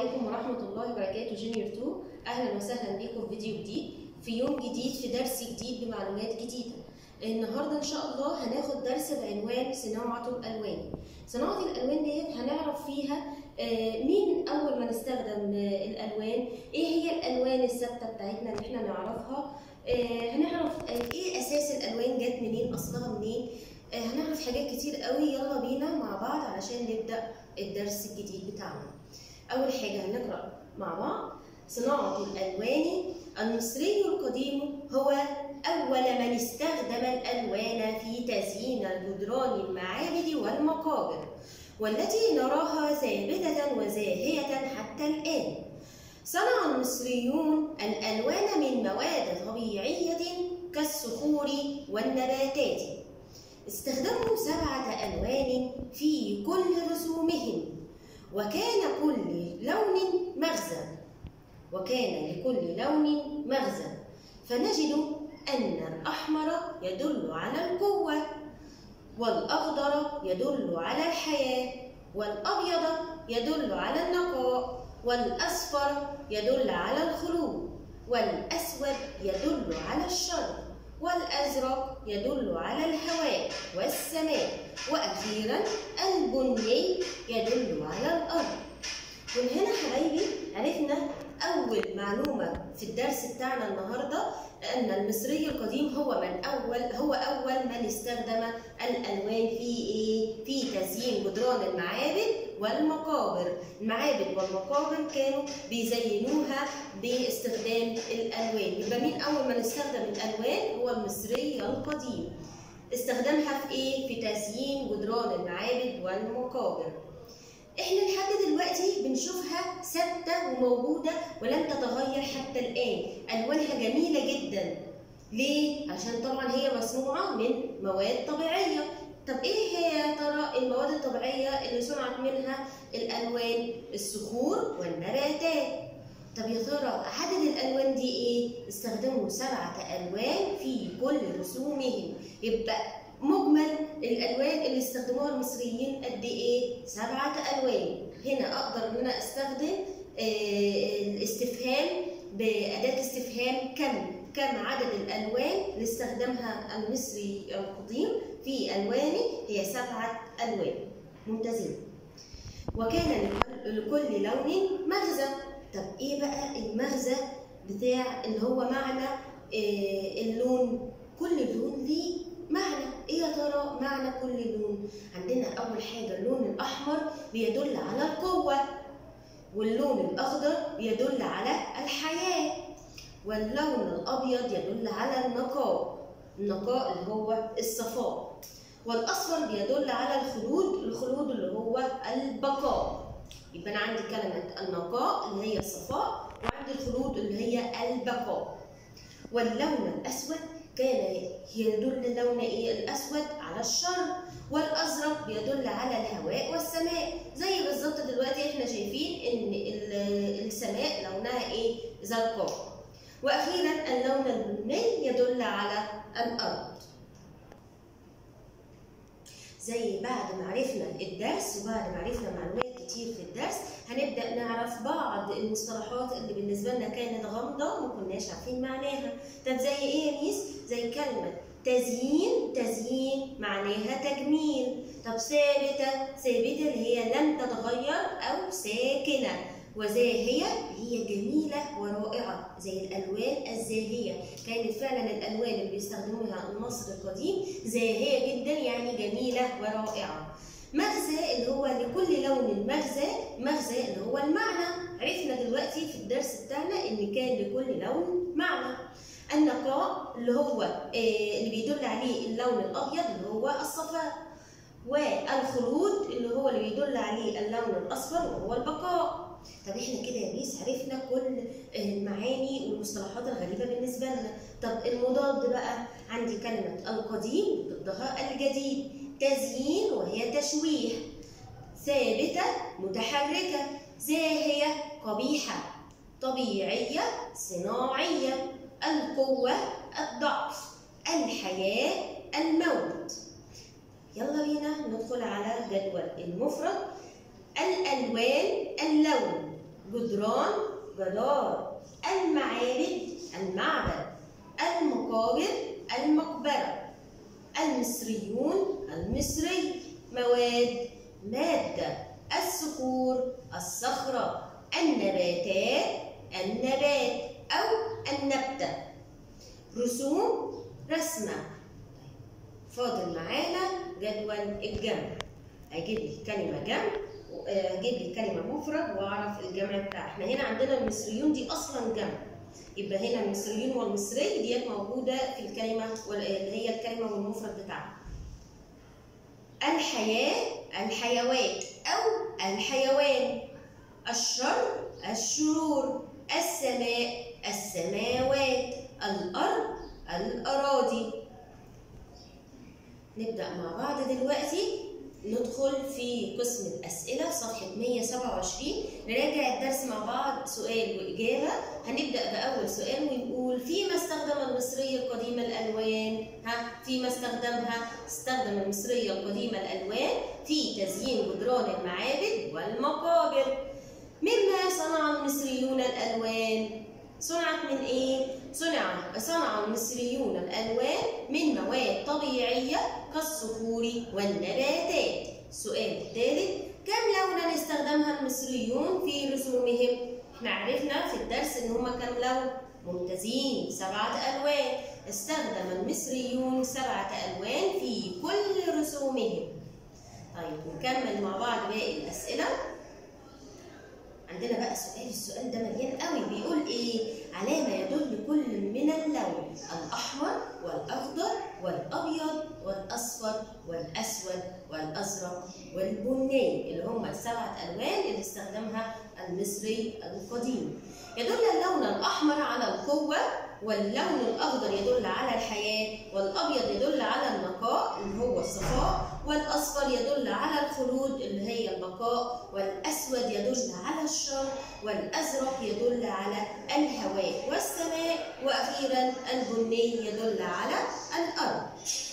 عليكم ورحمة الله وبركاته جونيور 2 أهلا وسهلا بكم في فيديو جديد في يوم جديد في درس جديد بمعلومات جديدة النهاردة إن شاء الله هناخد درس بعنوان صناعة الألوان صناعة الألوان ديت هنعرف فيها آه، مين أول ما نستخدم آه، الألوان إيه هي الألوان الثابتة بتاعتنا اللي إحنا نعرفها آه، هنعرف آه، إيه أساس الألوان جت منين أصلها منين آه، هنعرف حاجات كتير قوي يلا بينا مع بعض علشان نبدأ الدرس الجديد بتاعنا أول حاجة هنقرأ مع بعض صناعة الألوان المصري القديم هو أول من استخدم الألوان في تزيين الجدران المعابد والمقابر والتي نراها ثابتة وزاهية حتى الآن صنع المصريون الألوان من مواد طبيعية كالصخور والنباتات استخدموا سبعة ألوان في كل رسومهم وكان كل لون مغزى وكان لكل لون مغزى فنجد أن الأحمر يدل على القوة والأخضر يدل على الحياة والأبيض يدل على النقاء والأصفر يدل على الخلود والأسود يدل على الشر والأزرق يدل على الهواء والسماء وأخيرا البني يدل على الأرض من هنا حبايبي عرفنا أول معلومة في الدرس بتاعنا النهاردة أن المصري القديم هو من أول هو أول من استخدم الألوان في إيه؟ في تزيين جدران المعابد والمقابر، المعابد والمقابر كانوا بيزينوها باستخدام الألوان، يبقى مين أول من استخدم الألوان؟ هو المصري القديم. استخدمها في إيه؟ في تزيين جدران المعابد والمقابر. احنا لحد دلوقتي بنشوفها ثابته وموجوده ولم تتغير حتى الان الوانها جميله جدا ليه عشان طبعا هي مصنوعه من مواد طبيعيه طب ايه هي يا ترى المواد الطبيعيه اللي صنعت منها الالوان الصخور والنباتات طب يا ترى عدد الالوان دي ايه استخدموا سبعه الوان في كل رسومهم يبقى مجمل الالوان اللي استخدموها المصريين قد ايه سبعه الوان هنا اقدر ان انا استخدم آه، الاستفهام باداه استفهام كم كم عدد الالوان اللي استخدمها المصري القديم في الوانه هي سبعه الوان ممتازين وكان لكل لون مغزى طب ايه بقى المغزى بتاع اللي هو معنى آه، اللون كل لون ليه معنى ايه يا ترى معنى كل لون عندنا اول حاجه اللون الاحمر بيدل على القوه واللون الاخضر بيدل على الحياه واللون الابيض يدل على النقاء النقاء اللي هو الصفاء والاصفر بيدل على الخلود الخلود اللي هو البقاء يبقى انا عندي كلمه النقاء اللي هي الصفاء وعندي الخلود اللي هي البقاء واللون الاسود كان يدل لون ايه الاسود على الشر والازرق بيدل على الهواء والسماء زي بالظبط دلوقتي احنا شايفين ان ال- السماء لونها ايه زرقاء واخيرا اللون البني يدل على الارض زي بعد ما عرفنا الدرس وبعد ما عرفنا معلومات كتير في الدرس هنبدا نعرف بعض المصطلحات اللي بالنسبه لنا كانت غامضه وما كناش عارفين معناها طب زي ايه يا ميس زي كلمه تزيين تزيين معناها تجميل طب ثابته ثابته اللي هي لم تتغير او ساكنه وزاهيه هي جميله ورائعه زي الالوان الزاهيه كانت فعلا الالوان اللي بيستخدموها المصري القديم زاهيه جدا يعني جميله ورائعه مغزى اللي هو لكل لون مغزى مغزى اللي هو المعنى عرفنا دلوقتي في الدرس بتاعنا ان كان لكل لون معنى النقاء اللي هو آه، اللي بيدل عليه اللون الابيض اللي هو الصفاء والخلود اللي هو اللي بيدل عليه اللون الاصفر وهو البقاء طب احنا كده يا ميس عرفنا كل المعاني والمصطلحات الغريبه بالنسبه لنا طب المضاد بقى عندي كلمه القديم ضدها الجديد تزيين وهي تشويه ثابته متحركه زاهيه قبيحه طبيعيه صناعيه القوه الضعف الحياه الموت يلا بينا ندخل على جدول المفرد الألوان اللون جدران جدار المعابد المعبد المقابر المقبرة المصريون المصري مواد مادة الصخور الصخرة النباتات النبات أو النبتة رسوم رسمة فاضل معانا جدول الجمع هجيب لي كلمة جمع هجيب لي كلمة مفرد وأعرف الجمع بتاعها احنا هنا عندنا المصريون دي أصلا جمع يبقى هنا المصريون والمصري ديت موجودة في الكلمة اللي هي الكلمة والمفرد بتاعها الحياة الحيوات أو الحيوان الشر الشرور السماء السماوات الأرض الأراضي نبدأ مع بعض دلوقتي ندخل في قسم الأسئلة صفحة 127 نراجع الدرس مع بعض سؤال وإجابة هنبدأ بأول سؤال ونقول فيما استخدم المصري القديم الألوان ها فيما استخدمها استخدم المصري القديم الألوان في تزيين جدران المعابد والمقابر مما صنع المصريون الألوان صنعت من إيه؟ صنع صنع المصريون الألوان من مواد طبيعية كالصخور والنباتات. السؤال الثالث كم لونا استخدمها المصريون في رسومهم؟ احنا عرفنا في الدرس إن هما كم لون؟ ممتازين سبعة ألوان استخدم المصريون سبعة ألوان في كل رسومهم. طيب نكمل مع بعض باقي الأسئلة. عندنا بقى سؤال السؤال ده مليان قوي بيقول ايه على ما يدل كل من اللون الاحمر والاخضر والابيض والاصفر والاسود والازرق والبني اللي هم السبعه الوان اللي استخدمها المصري القديم يدل اللون الاحمر على القوه واللون الاخضر يدل على الحياه والابيض يدل على النقاء اللي هو الصفاء والاصفر يدل على الخلود اللي هي البقاء والاسود يدل على الشر والازرق يدل على الهواء والسماء واخيرا البني يدل على الارض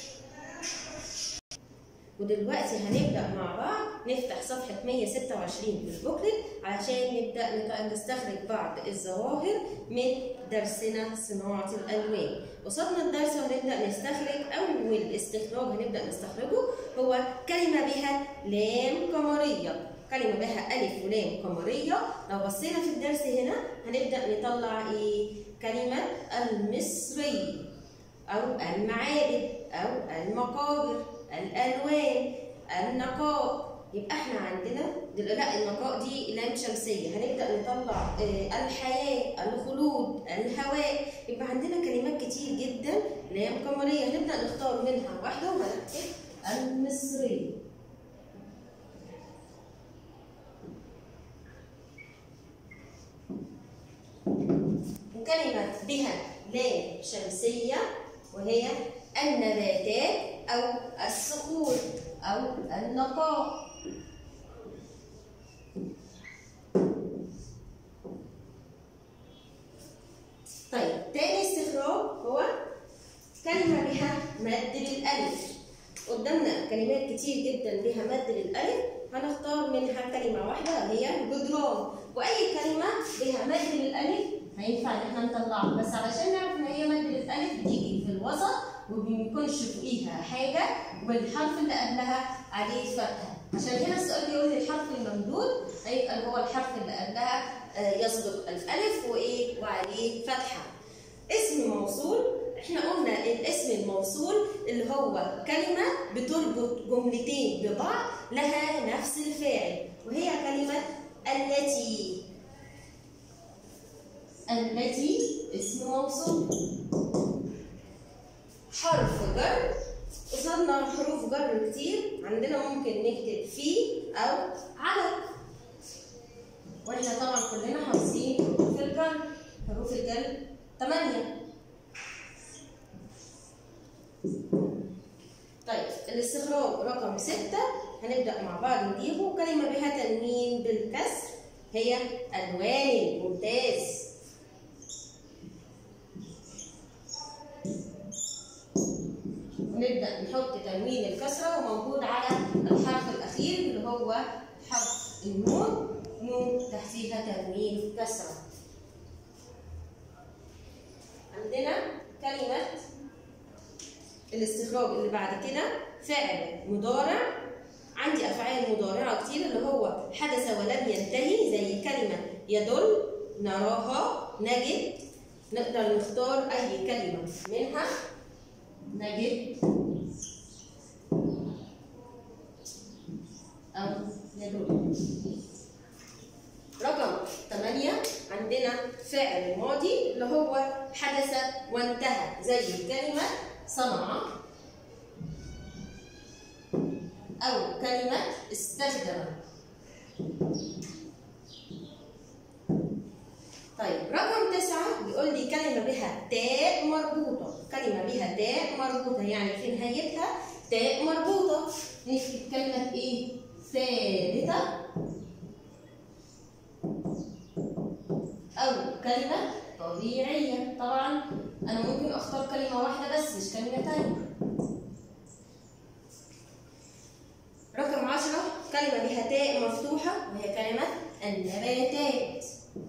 ودلوقتي هنبدا مع بعض نفتح صفحه 126 في البوكلت علشان نبدا نستخرج بعض الظواهر من درسنا صناعه الالوان وصلنا الدرس وهنبدا نستخرج اول استخراج هنبدا نستخرجه هو كلمه بها لام قمريه كلمه بها الف ولام قمريه لو بصينا في الدرس هنا هنبدا نطلع ايه كلمه المصري او المعابد او المقابر الالوان النقاء يبقى احنا عندنا لا النقاء دي لام شمسيه هنبدا نطلع الحياه الخلود الهواء يبقى عندنا كلمات كتير جدا لام قمريه هنبدا نختار منها واحده وهنكتب المصري وكلمه بها لام شمسيه وهي النباتات أو الصخور أو النقاء طيب تاني استخراج هو كلمة بها مد للألف قدامنا كلمات كتير جدا بها مد للألف هنختار منها كلمة واحدة هي جدران وأي كلمة بها مد للألف هينفع إن احنا نطلعها بس علشان نعرف إن هي مد للألف بتيجي في الوسط وبيكونش فوقيها حاجة والحرف اللي قبلها عليه فتحة عشان هنا السؤال بيقول لي الحرف الممدود هيبقى هو الحرف اللي قبلها يسبق الألف وإيه وعليه فتحة اسم موصول احنا قلنا الاسم الموصول اللي هو كلمة بتربط جملتين ببعض لها نفس الفاعل وهي كلمة التي التي اسم موصول حرف جر قصادنا حروف جر كتير عندنا ممكن نكتب في او على واحنا طبعا كلنا حافظين حروف الجر حروف الجر 8 طيب الاستخراج رقم 6 هنبدأ مع بعض نجيبه كلمة بها تنوين بالكسر هي ألوان ممتاز ونبدأ نحط تنوين الكسرة وموجود على الحرف الأخير اللي هو حرف النون نون تحتيها تنوين كسرة عندنا كلمة الاستخراج اللي بعد كده فعل مضارع عندي أفعال مضارعة كتير اللي هو حدث ولم ينتهي زي كلمة يدل نراها نجد نقدر نختار أي كلمة منها نجد أو يدل رقم 8 عندنا فعل ماضي اللي هو حدث وانتهى زي الكلمة صنع أو كلمة استخدم طيب رقم تسعة بيقول لي كلمة بها تاء مربوطة كلمة بها تاء مربوطة يعني في نهايتها تاء مربوطة نكتب كلمة إيه؟ ثالثة أو كلمة طبيعية طبعا أنا ممكن أختار كلمة واحدة بس مش كلمتين رقم عشرة كلمة بها تاء مفتوحة وهي كلمة النباتات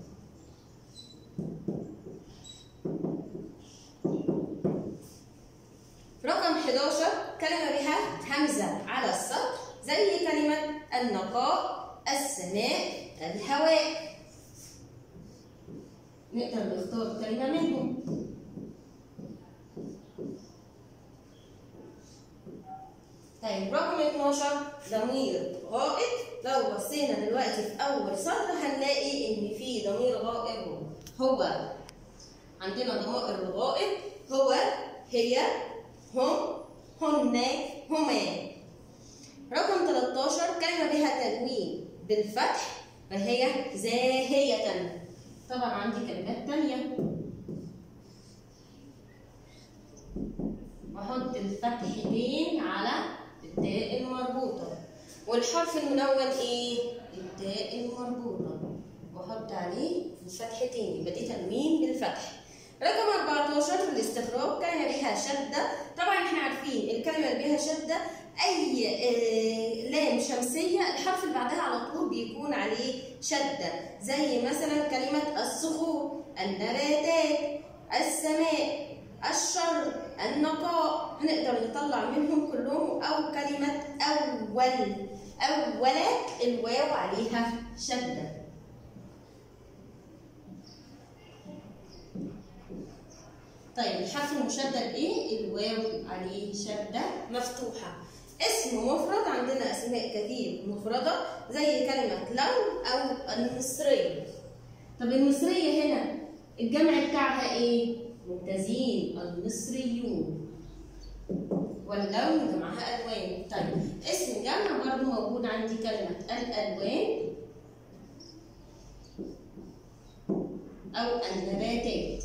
رقم 11 كلمة بها همزة على السطر زي كلمة النقاء السماء الهواء نقدر نختار كلمة منهم طيب رقم 12 ضمير غائب لو بصينا دلوقتي في أول سطر هنلاقي إن في ضمير غائب هو عندنا ضمائر الغائب هو هي هم هن هما رقم 13 كلمة بها تنوين بالفتح فهي زاهية طبعا عندي كلمات تانية واحط الفتحتين على التاء المربوطة والحرف المنون ايه؟ التاء المربوطة واحط عليه الفتحتين يبقى دي تنوين بالفتح رقم 14 في الاستخراج كلمة بها شدة طبعا احنا عارفين الكلمة اللي بها شدة أي آه لام شمسية الحرف اللي بعدها على طول بيكون عليه شدة زي مثلا كلمة الصخور النباتات السماء الشر النقاء هنقدر نطلع منهم كلهم أو كلمة أول أولا الواو عليها شدة طيب الحرف المشدد ايه؟ الواو عليه شدة مفتوحة. اسم مفرد عندنا اسماء كتير مفردة زي كلمة لو او المصرية. طب المصرية هنا الجمع بتاعها ايه؟ ممتازين المصريون. واللون جمعها الوان. طيب اسم جمع برضه موجود عندي كلمة الالوان او النباتات.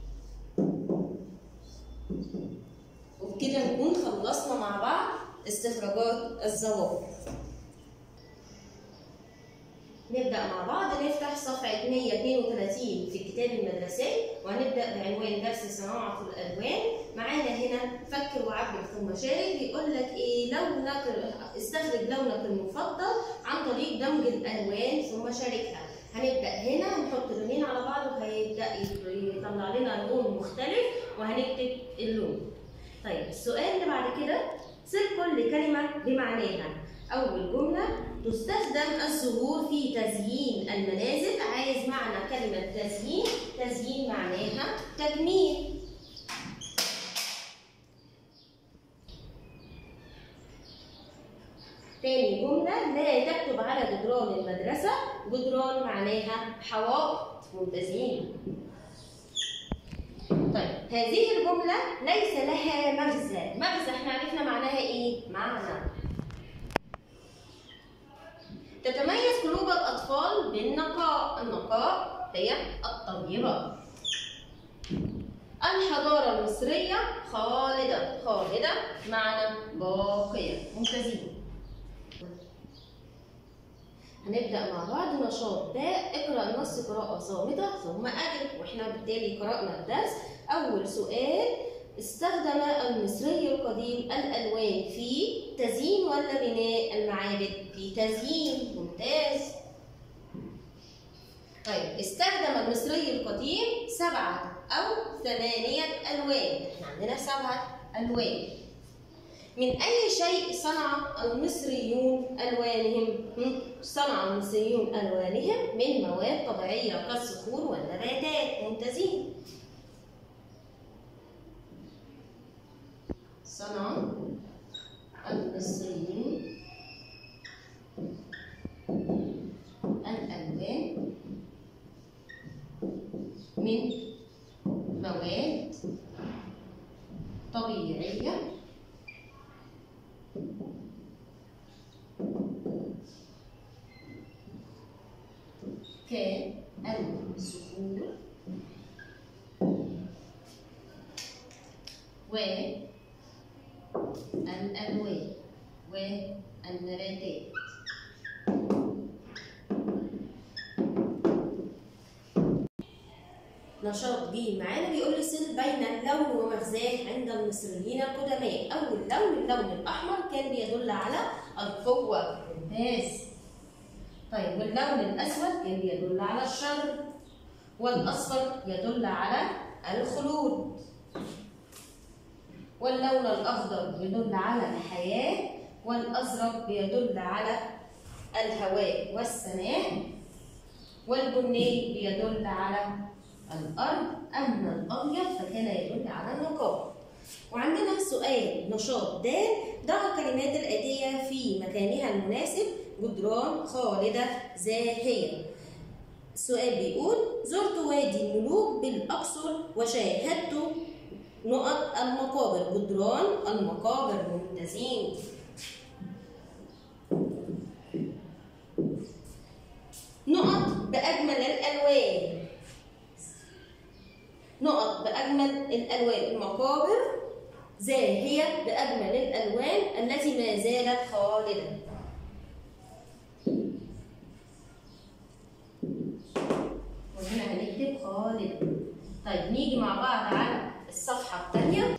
وبكده نكون خلصنا مع بعض استخراجات الظواهر نبدأ مع بعض نفتح صفحة 132 في الكتاب المدرسي وهنبدأ بعنوان درس صناعة الألوان معانا هنا فكر وعبر ثم شارك بيقول لك إيه لونك استخرج لونك المفضل عن طريق دمج الألوان ثم شاركها هنبدأ هنا نحط لونين على بعض وهيبدأ يطلع لنا لون مختلف وهنكتب اللون طيب السؤال اللي بعد كده صل كل كلمة بمعناها أول جملة تستخدم الزهور في تزيين المنازل عايز معنى كلمة تزيين تزيين معناها تجميل تاني جملة لا تكتب على جدران المدرسة جدران معناها حوائط ممتازين طيب هذه الجملة ليس لها مغزى مغزى احنا عرفنا معناها ايه؟ معنى تتميز قلوب الأطفال بالنقاء النقاء هي الطيبة الحضارة المصرية خالدة خالدة معنى باقية ممتازين هنبدأ مع بعض نشاط باء اقرأ النص قراءة صامتة ثم أجب واحنا بالتالي قرأنا الدرس أول سؤال استخدم المصري القديم الألوان في تزيين ولا بناء المعابد؟ في تزيين ممتاز طيب استخدم المصري القديم سبعة أو ثمانية ألوان احنا عندنا سبعة ألوان من أي شيء صنع المصريون ألوانهم؟ هم؟ صنع المصريون ألوانهم من مواد طبيعية كالصخور والنباتات ممتازين صنع المصريون الألوان من مواد طبيعية كالصخور والألوان والنباتات نشاط جه معانا بيقول لي صل بين اللون ومغزاه عند المصريين القدماء اول لون اللون الاحمر كان بيدل على القوه ممتاز طيب واللون الاسود كان بيدل على الشر والاصفر يدل على الخلود واللون الاخضر يدل على الحياه والازرق بيدل على الهواء والسماء والبني بيدل على الأرض أما الأبيض فكان يدل على النقاء وعندنا سؤال نشاط د ضع الكلمات الآتية في مكانها المناسب جدران خالدة زاهية السؤال بيقول زرت وادي الملوك بالأقصر وشاهدت نقط المقابر جدران المقابر ممتازين نقط بأجمل الألوان نقط بأجمل الألوان المقابر زاهية بأجمل الألوان التي ما زالت خالدة وهنا هنكتب خالدة طيب نيجي مع بعض على الصفحة الثانية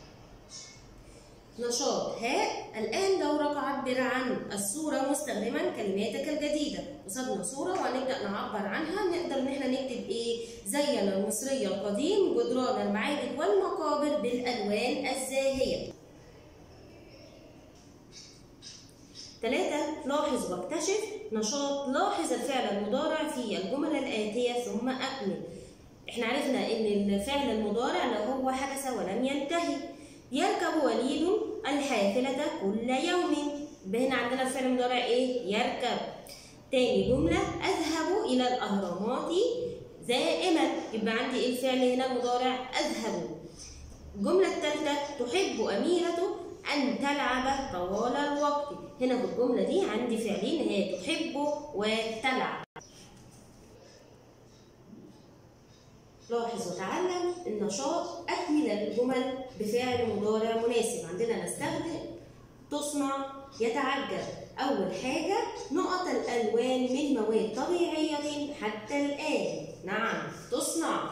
نشاط هاء الآن دورك عبر عن الصورة مستخدما كلماتك الجديدة وصلنا صورة وهنبدأ نعبر عنها نقدر إن احنا نكتب إيه زين المصري القديم جدران المعابد والمقابر بالألوان الزاهية ثلاثة لاحظ واكتشف نشاط لاحظ الفعل المضارع في الجمل الآتية ثم أكمل احنا عرفنا ان الفعل المضارع لو هو حدث ولم ينتهي يركب وليد الحافلة كل يوم هنا عندنا الفعل المضارع ايه يركب تاني جملة أذهب إلى الأهرامات دائما يبقى عندي ايه الفعل هنا المضارع أذهب الجملة الثالثة تحب أميرة أن تلعب طوال الوقت هنا في الجملة دي عندي فعلين هي تحب وتلعب لاحظ وتعلم النشاط أكمل الجمل بفعل مضارع مناسب عندنا نستخدم تصنع يتعجب أول حاجة نقط الألوان من مواد طبيعية حتى الآن نعم تصنع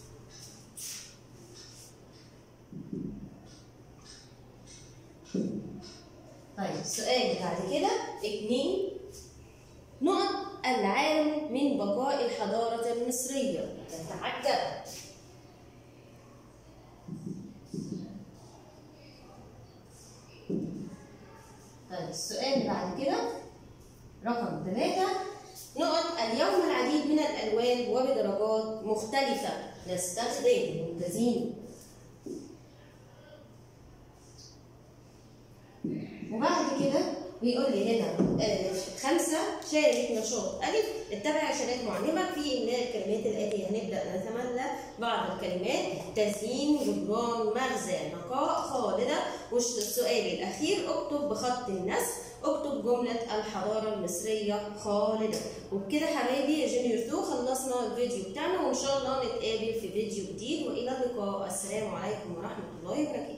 طيب السؤال بعد كده اتنين نقط العالم من بقاء الحضارة المصرية تتعجب طيب السؤال بعد كده رقم ثلاثة نقط اليوم العديد من الألوان وبدرجات مختلفة نستخدم ممتازين وبعد كده بيقول لي هنا آه خمسة شارك نشاط ألف اتبع إرشادات معلمك في إملاء الكلمات الآتية هنبدأ نتملى بعض الكلمات تزيين جبران مغزى نقاء خالدة والسؤال الأخير اكتب بخط النسر اكتب جملة الحضارة المصرية خالدة وبكده حبايبي يا جونيور 2 خلصنا الفيديو بتاعنا وإن شاء الله نتقابل في فيديو جديد وإلى اللقاء السلام عليكم ورحمة الله وبركاته